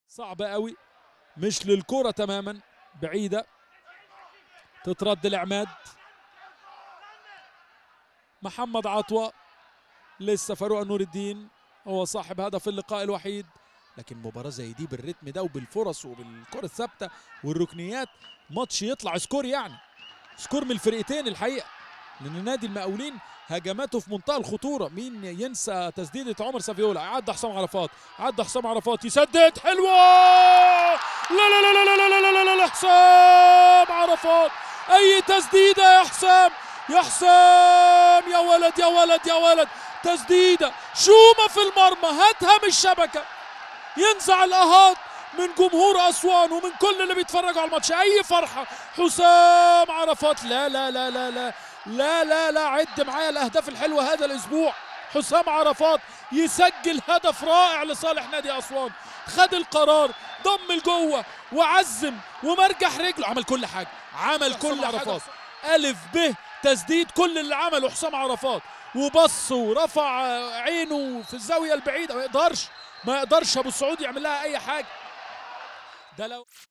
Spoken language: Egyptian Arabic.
صعبة قوي مش للكرة تماما بعيدة تترد لعماد محمد عطوة لسه فاروق نور الدين هو صاحب هدف اللقاء الوحيد لكن مباراة زي دي بالريتم ده وبالفرص وبالكرة الثابتة والركنيات ماتش يطلع سكور يعني سكور من الفرقتين الحقيقة لأن نادي المقاولين هجماته في منتهى الخطورة مين ينسى تسديدة عمر سافيولا عدى حسام عرفات عدى حسام عرفات يسدد حلوة لا لا لا لا لا لا لا لا, لا حسام عرفات أي تسديدة يا حسام يا حسام يا ولد يا ولد يا ولد تسديدة شومة في المرمى هاتها من الشبكة ينزع الأهات من جمهور أسوان ومن كل اللي بيتفرجوا على الماتش أي فرحة حسام عرفات لا لا لا لا لا لا لا لا عد معايا الأهداف الحلوة هذا الأسبوع حسام عرفات يسجل هدف رائع لصالح نادي أسوان خد القرار ضم لجوه وعزم ومرجح رجله عمل كل حاجة عمل كل حاجة ألف ب تسديد كل اللي عمله حسام عرفات وبص ورفع عينه في الزاوية البعيدة ما يقدرش ما يقدرش أبو السعود يعمل لها أي حاجة ده لو